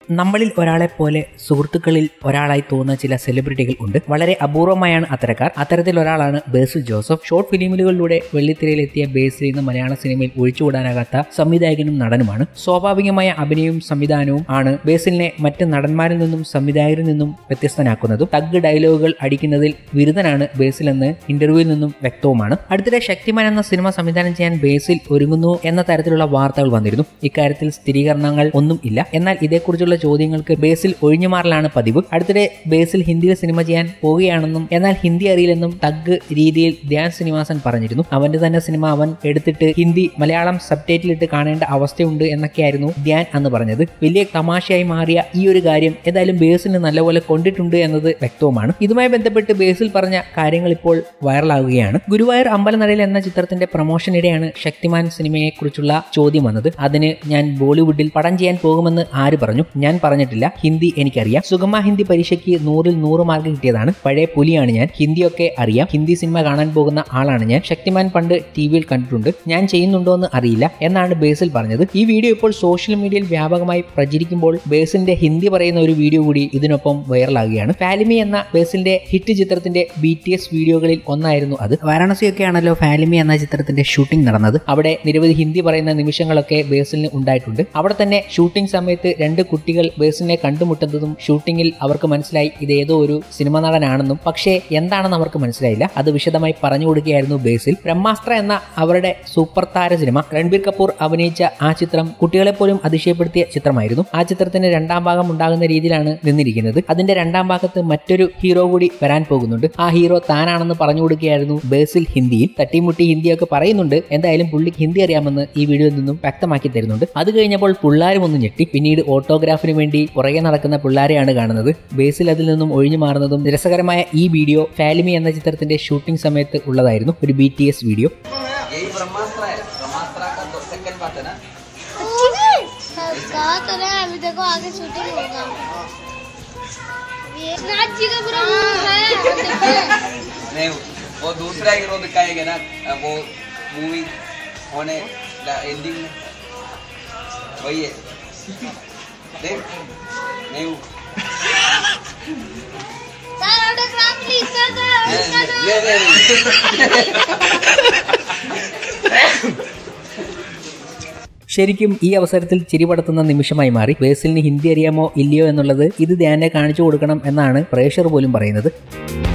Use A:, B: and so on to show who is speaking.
A: നമ്മളിൽ ഒരാളെ പോലെ സുഹൃത്തുക്കളിൽ ഒരാളായി തോന്നുന്ന ചില സെലിബ്രിറ്റികൾ ഉണ്ട് വളരെ അപൂർവമായാണ് അത്തരക്കാർ അത്തരത്തിൽ ഒരാളാണ് ബേസിൽ ജോസഫ് ഷോർട്ട് ഫിലിമുകളിലൂടെ വെള്ളിത്തിരയിലെത്തിയ ബേസിൽ ഇന്ന് മലയാള സിനിമയിൽ ഒഴിച്ചുകൂടാനാകാത്ത സംവിധായകനും നടനുമാണ് സ്വാഭാവികമായ അഭിനയവും സംവിധാനവും ആണ് ബേസിലിനെ മറ്റ് നടന്മാരിൽ നിന്നും സംവിധായകരിൽ നിന്നും വ്യത്യസ്തനാക്കുന്നതും തഗ് ഡയലോഗുകൾ അടിക്കുന്നതിൽ ബിരുദനാണ് ബേസിൽ എന്ന് ഇന്റർവ്യൂവിൽ നിന്നും വ്യക്തവുമാണ് അടുത്തിടെ ശക്തിമാൻ എന്ന സിനിമ സംവിധാനം ചെയ്യാൻ ബേസിൽ ഒരുങ്ങുന്നു എന്ന തരത്തിലുള്ള വാർത്തകൾ വന്നിരുന്നു ഇക്കാര്യത്തിൽ സ്ഥിരീകരണങ്ങൾ ഒന്നും ഇല്ല എന്നാൽ ഇതേക്കുറിച്ചുള്ള ചോദ്യങ്ങൾക്ക് ബേസിൽ ഒഴിഞ്ഞുമാറലാണ് പതിവ് അടുത്തിടെ ബേസിൽ ഹിന്ദിയിൽ സിനിമ ചെയ്യാൻ പോവുകയാണെന്നും എന്നാൽ ഹിന്ദി അറിയില്ലെന്നും തഗ് രീതിയിൽ ധ്യാൻ ശ്രീനിവാസൻ പറഞ്ഞിരുന്നു അവന്റെ തന്നെ സിനിമ അവൻ എടുത്തിട്ട് ഹിന്ദി മലയാളം സബ്ടൈറ്റിലിട്ട് കാണേണ്ട അവസ്ഥയുണ്ട് എന്നൊക്കെയായിരുന്നു ധ്യാൻ അന്ന് പറഞ്ഞത് വലിയ തമാശയായി മാറിയ ഈ ഒരു കാര്യം ഏതായാലും ബേസിന് നല്ലപോലെ കൊണ്ടിട്ടുണ്ട് എന്നത് വ്യക്തവുമാണ് ഇതുമായി ബന്ധപ്പെട്ട് ബേസിൽ പറഞ്ഞ കാര്യങ്ങൾ ഇപ്പോൾ വൈറലാവുകയാണ് ഗുരുവായൂർ അമ്പലനടയിൽ എന്ന ചിത്രത്തിന്റെ പ്രൊമോഷനിടെയാണ് ശക്തിമാൻ സിനിമയെ കുറിച്ചുള്ള ചോദ്യം വന്നത് അതിന് ഞാൻ ബോളിവുഡിൽ പടം ചെയ്യാൻ പോകുമെന്ന് ആര് പറഞ്ഞു ഞാൻ പറഞ്ഞിട്ടില്ല ഹിന്ദി എനിക്കറിയാം സുഗമ ഹിന്ദി പരീക്ഷയ്ക്ക് നൂറിൽ നൂറ് മാർക്ക് കിട്ടിയതാണ് പഴയ പുലിയാണ് ഞാൻ ഹിന്ദിയൊക്കെ അറിയാം ഹിന്ദി സിനിമ കാണാൻ പോകുന്ന ആളാണ് ഞാൻ ശക്തിമാൻ പണ്ട് ടി വിയിൽ കണ്ടിട്ടുണ്ട് ഞാൻ ചെയ്യുന്നുണ്ടോ എന്ന് അറിയില്ല എന്നാണ് ബേസിൽ പറഞ്ഞത് ഈ വീഡിയോ ഇപ്പോൾ സോഷ്യൽ മീഡിയയിൽ വ്യാപകമായി പ്രചരിക്കുമ്പോൾ ബേസിന്റെ ഹിന്ദി പറയുന്ന ഒരു വീഡിയോ കൂടി ഇതിനൊപ്പം വൈറലാകുകയാണ് ഫാലിമി എന്ന ബേസിന്റെ ഹിറ്റ് ചിത്രത്തിന്റെ ബി ടി എസ് വീഡിയോകളിൽ ഒന്നായിരുന്നു അത് വാരാണസിയൊക്കെയാണല്ലോ ഫാലിമി എന്ന ചിത്രത്തിന്റെ ഷൂട്ടിംഗ് നടന്നത് അവിടെ നിരവധി ഹിന്ദി പറയുന്ന നിമിഷങ്ങളൊക്കെ ബേസിലിന് ഉണ്ടായിട്ടുണ്ട് അവിടെ തന്നെ ഷൂട്ടിംഗ് സമയത്ത് രണ്ട് കുട്ടികൾ ബേസിലിനെ കണ്ടുമുട്ടുന്നതും ഷൂട്ടിംഗിൽ അവർക്ക് മനസ്സിലായി ഇത് ഏതോ ഒരു സിനിമ നടനാണെന്നും പക്ഷേ എന്താണെന്ന് അവർക്ക് മനസ്സിലായില്ല അത് വിശദമായി പറഞ്ഞു കൊടുക്കുകയായിരുന്നു ബേസിൽ ബ്രഹ്മാസ്ത്ര എന്ന അവരുടെ സൂപ്പർ താര സിനിമ രൺബീർ കപൂർ അഭിനയിച്ച ആ ചിത്രം കുട്ടികളെ പോലും അതിശയപ്പെടുത്തിയ ചിത്രമായിരുന്നു ആ ചിത്രത്തിന് രണ്ടാം ഭാഗം ഉണ്ടാകുന്ന രീതിയിലാണ് നിന്നിരിക്കുന്നത് അതിന്റെ രണ്ടാം ഭാഗത്ത് മറ്റൊരു ഹീറോ കൂടി വരാൻ പോകുന്നുണ്ട് ആ ഹീറോ താനാണെന്ന് പറഞ്ഞു കൊടുക്കുകയായിരുന്നു ബേസിൽ ഹിന്ദിയിൽ തട്ടിമുട്ടി ഹിന്ദിയൊക്കെ പറയുന്നുണ്ട് എന്തായാലും പുള്ളിക്ക് ഹിന്ദി അറിയാമെന്ന് ഈ വീഡിയോയിൽ നിന്നും വ്യക്തമാക്കി തരുന്നുണ്ട് അത് കഴിഞ്ഞപ്പോൾ പിള്ളാരും ഒന്ന് ഞെട്ടി പിന്നീട് ഓട്ടോഗ്രാഫിന് വേണ്ടി പുറകെ നടക്കുന്ന പിള്ളാരെയാണ് കാണുന്നത് ബേസിൽ അതിൽ നിന്നും ഒഴിഞ്ഞു മാറുന്നതും രസകരമായ ഈ വീഡിയോ ഫാലിമി എന്ന ചിത്രത്തിന്റെ ഷൂട്ടിംഗ് സമയത്ത് ഉള്ളതായിരുന്നു ഒരു ബി വീഡിയോ
B: यही ब्रह्मास्त्र है ब्रह्मास्त्र का दो सेकंड पार्ट है ना
C: कहा तो रहे हैं, अभी देखो आगे शूटिंग होगा ये नाथ जी का पूरा मुंह है देखो।
B: नहीं वो दूसरा हीरो दिखाएंगे ना वो मूवी होने एंडिंग में वही है देख नहीं वो-
C: sir autograph please sir sir sir
B: ले ले
A: ശരിക്കും ഈ അവസരത്തിൽ ചിരിപടത്തുന്ന നിമിഷമായി മാറി ബേസിലിന് ഹിന്ദി അറിയാമോ ഇല്ലയോ എന്നുള്ളത് ഇത് ധ്യാനെ കാണിച്ചു കൊടുക്കണം എന്നാണ് പ്രേക്ഷകർ പോലും പറയുന്നത്